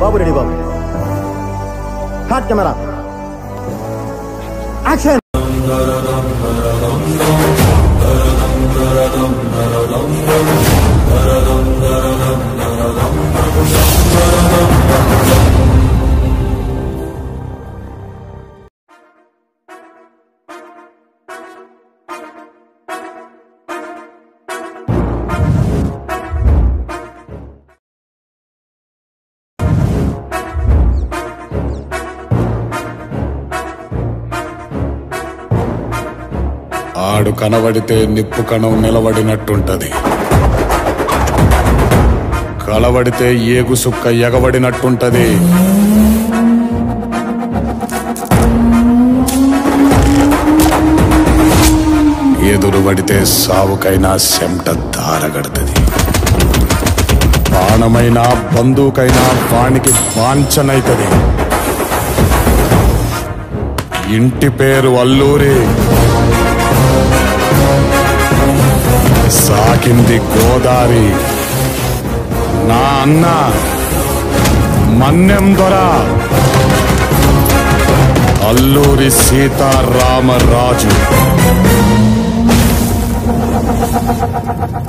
బాబు ready బాబు hot camera action ఆడు కనబడితే నిప్పు కణం నిలబడినట్టుంటది కలబడితే ఏగు సుక్క ఎగబడినట్టుంటది ఎదురుబడితే సావుకైనా సెమట దారగడుతుంది బాణమైనా బంధువుకైనా వానికి వాంఛనైతది ఇంటి పేరు అల్లూరి సాకింది గోదారి నా అన్న మన్నెం దొర అల్లూరి సీతారామరాజు